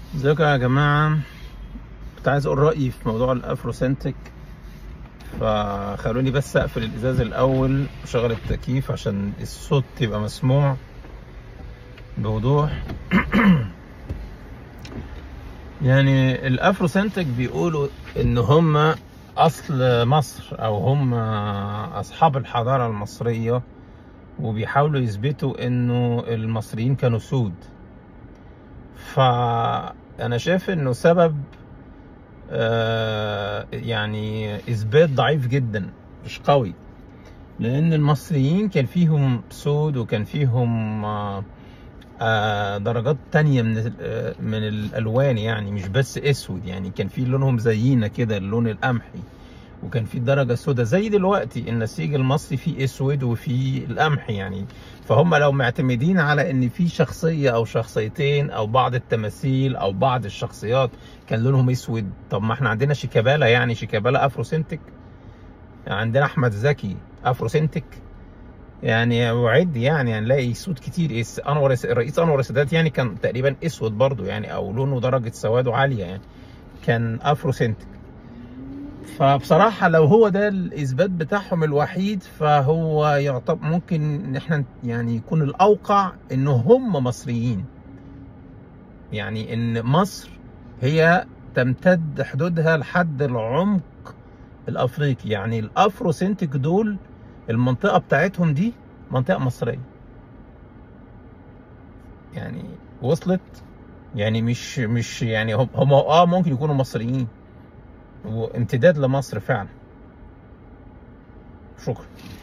ازيكم يا جماعة كنت عايز اقول رأيي في موضوع الافروسنتك فخلوني بس اقفل الازاز الاول واشغل التكييف عشان الصوت يبقى مسموع بوضوح يعني الافروسنتك بيقولوا ان هم اصل مصر او هم اصحاب الحضارة المصرية وبيحاولوا يثبتوا انه المصريين كانوا سود فانا شايف انه سبب آه، يعني اثبات ضعيف جدا مش قوي لان المصريين كان فيهم سود وكان فيهم آه، آه، درجات تانية من ال- آه، من الالوان يعني مش بس اسود يعني كان في لونهم زينا كده اللون القمحي وكان في درجة سوداء زي دلوقتي النسيج المصري فيه اسود وفيه القمح يعني فهم لو معتمدين على ان في شخصية او شخصيتين او بعض التماثيل او بعض الشخصيات كان لونهم اسود طب ما احنا عندنا شيكابالا يعني شيكابالا افروسنتك عندنا احمد زكي افروسنتك يعني وعد يعني هنلاقي سود كتير إيه، انور الرئيس انور السادات يعني كان تقريبا اسود برضو يعني او لونه درجة سواده عالية يعني كان افروسنتك فبصراحة لو هو ده الإثبات بتاعهم الوحيد فهو يعتبر ممكن إن إحنا يعني يكون الأوقع إن هم مصريين يعني إن مصر هي تمتد حدودها لحد العمق الأفريقي يعني الأفروسنتك دول المنطقة بتاعتهم دي منطقة مصرية يعني وصلت يعني مش مش يعني هم هم اه ممكن يكونوا مصريين وامتداد لمصر فعلا شكرا